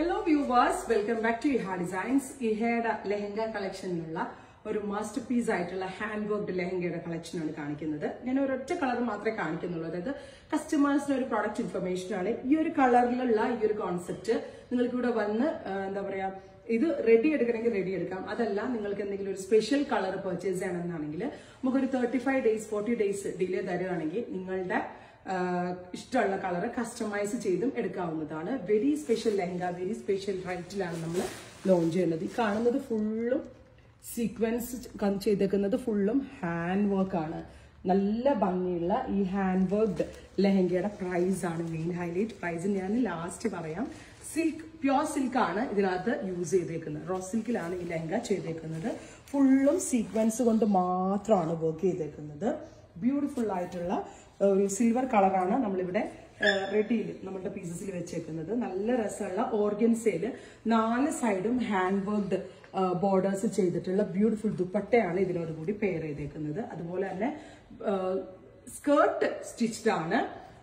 hello viewers welcome back to Iha designs ഇഹയുടെ ലെഹങ്ക കളക്ഷനിലുള്ള ഒരു മാസ്റ്റർ പീസ് ആയിട്ടുള്ള ഹാൻഡ് വർക്ക്ഡ് ലെഹങ്കയുടെ കളക്ഷനാണ് കാണിക്കുന്നത് ഞാൻ ഒരൊറ്റ കളർ മാത്രമേ കാണിക്കുന്നുള്ളൂ അതായത് കസ്റ്റമേഴ്സിന് ഒരു പ്രോഡക്റ്റ് ഇൻഫർമേഷൻ ആണ് ഈ ഒരു കളറിലുള്ള ഈ ഒരു കോൺസെപ്റ്റ് നിങ്ങൾക്ക് ഇവിടെ വന്ന് ആ, എന്താ പറയാ ഇത് റെഡി എടുക്കണമെങ്കിൽ റെഡി എടുക്കാം അതല്ല നിങ്ങൾക്ക് എന്തെങ്കിലും ഒരു സ്പെഷ്യൽ കളർ പർച്ചേസ് ചെയ്യണമെന്നാണെങ്കിൽ നമുക്കൊരു thirty five days forty days delay തരുകയാണെങ്കിൽ നിങ്ങളുടെ ആഹ് ഇഷ്ടമുള്ള കളർ കസ്റ്റമൈസ് ചെയ്തും എടുക്കാവുന്നതാണ് very special lehenga very special റൈറ്റിലാണ് നമ്മൾ ലോഞ്ച് ചെയ്യുന്നത് ഈ കാണുന്നത് ഫുള്ളും സീക്വൻസ് ചെയ്തേക്കുന്നത് ഫുള്ളും ഹാൻഡ് വർക്ക് ആണ് നല്ല ഭംഗിയുള്ള ഈ ഹാൻഡ് വർക്ക്ഡ് ലെഹങ്കയുടെ പ്രൈസ് ആണ് മെയിൻ ഹൈലൈറ്റ് പ്രൈസ് ഞാൻ ലാസ്റ്റ് പറയാം സിൽക്ക് പ്യോർ സിൽക്ക് ആണ് ഇതിനകത്ത് യൂസ് ചെയ്തേക്കുന്നത് റോ സിൽക്കിലാണ് ഈ ലെഹങ്ക ചെയ്തേക്കുന്നത് ഫുള്ളും സീക്വൻസ് കൊണ്ട് മാത്രമാണ് വർക്ക് ചെയ്തേക്കുന്നത് ബ്യൂട്ടിഫുൾ ആയിട്ടുള്ള ഒരു സിൽവർ കളറാണ് നമ്മളിവിടെ റെഡിയിൽ നമ്മുടെ പീസസിൽ വെച്ചേക്കുന്നത് നല്ല രസമുള്ള ഓർഗൻസയിൽ നാല് സൈഡും ഹാൻഡ് വർക്ക്ഡ് ബോർഡേഴ്സ് ചെയ്തിട്ടുള്ള ബ്യൂട്ടിഫുൾ ദുപ്പട്ടയാണ് ഇതിനോട് കൂടി പെയർ ചെയ്തേക്കുന്നത് അതുപോലെ തന്നെ സ്കേർട്ട് സ്റ്റിച്ച്ഡ് ആണ്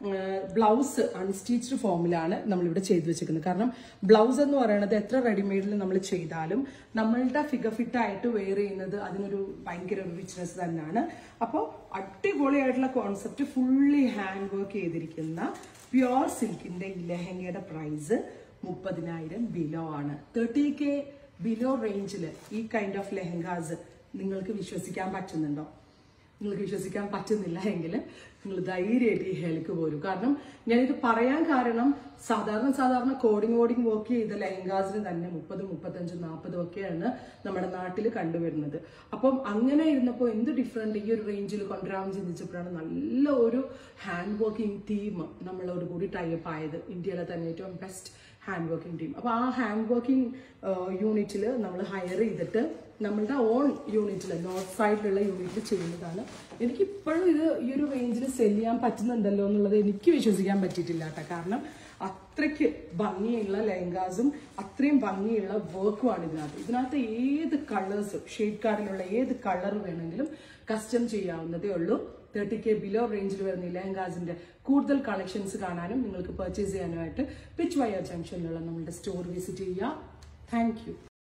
ബ്ലൗസ് അൺസ്റ്റിച്ച്ഡ് ഫോമിലാണ് നമ്മളിവിടെ ചെയ്തു വെച്ചിരിക്കുന്നത് കാരണം ബ്ലൗസ് എന്ന് പറയുന്നത് എത്ര റെഡിമെയ്ഡിൽ നമ്മൾ ചെയ്താലും നമ്മളുടെ ഫിഗർ ഫിറ്റ് ആയിട്ട് വെയർ ചെയ്യുന്നത് അതിനൊരു ഭയങ്കര ഒരു റിച്ച്നെസ് തന്നെയാണ് അപ്പോൾ അടിപൊളിയായിട്ടുള്ള കോൺസെപ്റ്റ് ഫുള്ളി ഹാൻഡ് വർക്ക് ചെയ്തിരിക്കുന്ന പ്യുവർ സിൽക്കിന്റെ ഈ ലെഹങ്കയുടെ പ്രൈസ് മുപ്പതിനായിരം ബിലോ ആണ് തേർട്ടി കെ ബിലോ റേഞ്ചിൽ ഈ കൈൻഡ് ഓഫ് ലെഹങ്കാസ് നിങ്ങൾക്ക് വിശ്വസിക്കാൻ പറ്റുന്നുണ്ടോ നിങ്ങൾക്ക് വിശ്വസിക്കാൻ പറ്റുന്നില്ല എങ്കിൽ നിങ്ങൾ ധൈര്യമായിട്ട് ഈ ഹെലിക്ക് പോരും കാരണം ഞാനിത് പറയാൻ കാരണം സാധാരണ സാധാരണ കോഡിങ് കോഡിങ് വർക്ക് ചെയ്ത ലെഹങ്കാസിന് തന്നെ മുപ്പത് മുപ്പത്തഞ്ചും നാൽപ്പതും ഒക്കെയാണ് നമ്മുടെ നാട്ടിൽ കണ്ടുവരുന്നത് അപ്പം അങ്ങനെ ഇരുന്നപ്പോൾ എന്ത് ഡിഫറെന്റ് ഈ ഒരു റേഞ്ചിൽ കൊണ്ടുവരാൻ ചിന്തിച്ചപ്പോഴാണ് നല്ല ഒരു ഹാൻഡ് വർക്കിംഗ് ടീം നമ്മളോട് കൂടി ടൈപ്പ് ആയത് ഇന്ത്യയിലെ തന്നെ ഏറ്റവും ബെസ്റ്റ് ഹാൻഡ് വർക്കിംഗ് ടീം അപ്പോൾ ആ ഹാൻഡ് വർക്കിംഗ് യൂണിറ്റിൽ നമ്മൾ ഹയർ ചെയ്തിട്ട് നമ്മളുടെ ഓൺ യൂണിറ്റിൽ നോർത്ത് സൈഡിലുള്ള യൂണിറ്റിൽ ചെയ്യുന്നതാണ് എനിക്ക് ഇപ്പോഴും ഇത് ഈ ഒരു റേഞ്ചിൽ സെല് ചെയ്യാൻ പറ്റുന്നുണ്ടല്ലോ എന്നുള്ളത് എനിക്ക് വിശ്വസിക്കാൻ പറ്റിയിട്ടില്ല കേട്ടോ കാരണം അത്രയ്ക്ക് ഭംഗിയുള്ള ലെഹങ്കാസും അത്രയും ഭംഗിയുള്ള വർക്കുമാണ് ഇതിനകത്ത് ഇതിനകത്ത് ഏത് കളേഴ്സും ഷെയ്ഡ് കാർഡിലുള്ള ഏത് കളർ വേണമെങ്കിലും കസ്റ്റം ചെയ്യാവുന്നതേ ഉള്ളൂ തേർട്ടി കെ ബിലോ റേഞ്ചിൽ വരുന്ന ഈ ലെഹങ്കാസിന്റെ കൂടുതൽ കളക്ഷൻസ് കാണാനും നിങ്ങൾക്ക് പർച്ചേസ് ചെയ്യാനുമായിട്ട് പിച്ച് വയർ ജംഗ്ഷനിലുള്ള നമ്മുടെ സ്റ്റോർ വിസിറ്റ് ചെയ്യുക താങ്ക് യു